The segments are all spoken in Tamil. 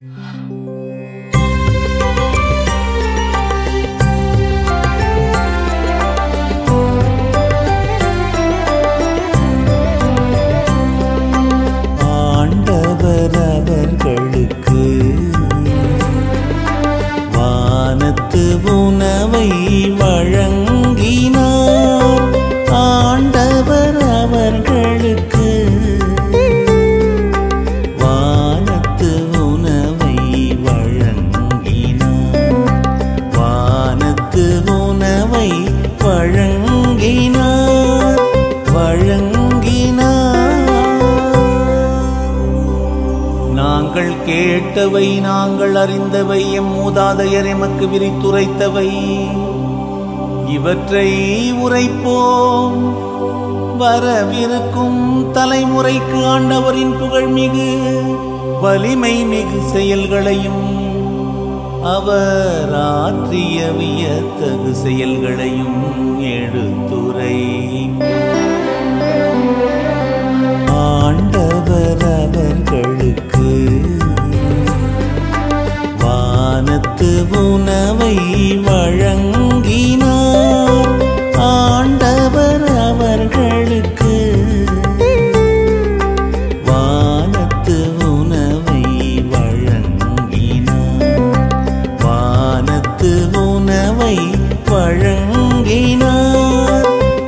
ஆண்டவர் அவர்களுக்கு வானத்து உணவை வழங்கினார் ஆண்டவர் அவர்களுக்கு வானத்து உணவை வழங்கினார் வானத்து உணவை வழங்கினார் வழங்கினார் நாங்கள் கேட்டவை நாங்கள் அறிந்தவை எம் மூதாதையர் எமக்கு விரித்துரைத்தவை இவற்றை உரைப்போம் வரவிருக்கும் தலைமுறைக்கு ஆண்டவரின் புகழ்மிகு வலிமை மிகு செயல்களையும் அவர் ஆற்றிய வியத்தகு செயல்களையும் எடுத்துரை ஆண்டவர் அவர்களுக்கு வானத்து உணவை வழங்கினார் ஆண்டவர் அவர்களுக்கு வானத்து உணவை வழங்கினார் வானத்து உணவை வழங்கினார்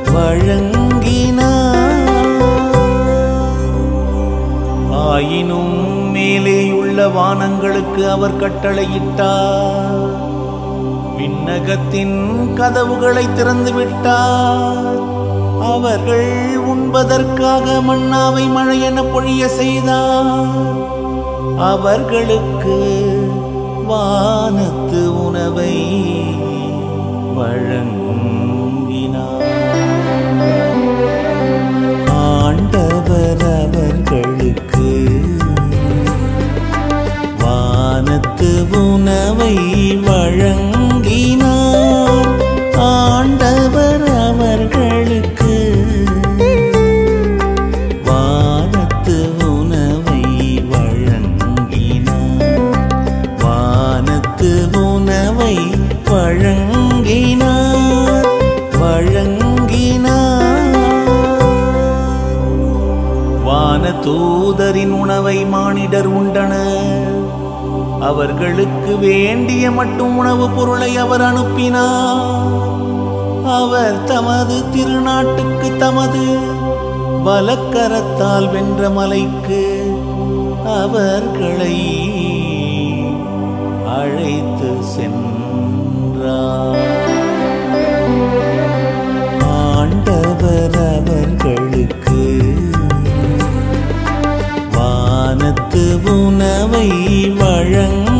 வழங்கினார் ஆயினும் மேலேயுள்ள வானங்களுக்கு அவர் கட்டளையிட்டார் விண்ணகத்தின் கதவுகளை திறந்து விட்டார் அவர்கள் உண்பதற்காக மன்னாவை மழையென பொழிய செய்தார் அவர்களுக்கு வானத்து உணவை வழங்கினார் ஆண்டவர் அவர்களுக்கு வானத்து உணவை வழங்கினார் ஆண்டவர் அவர்களுக்கு வானத்து உணவை வழங்கினார் வானத்து உணவை வழங்கினார் வழங்கினார் வான தூதரின் உணவை மானிடர் உண்டனர் அவர்களுக்கு வேண்டிய மட்டும் உணவுப் பொருளை அவர் அனுப்பினார் அவர் தமது திருநாட்டுக்கு தமது வலக்கரத்தால் வென்ற மலைக்கு அவர்களை அழைத்து சென்றார் ஆண்டவர் அவர்களுக்கு வானத்து உணவை வழங்க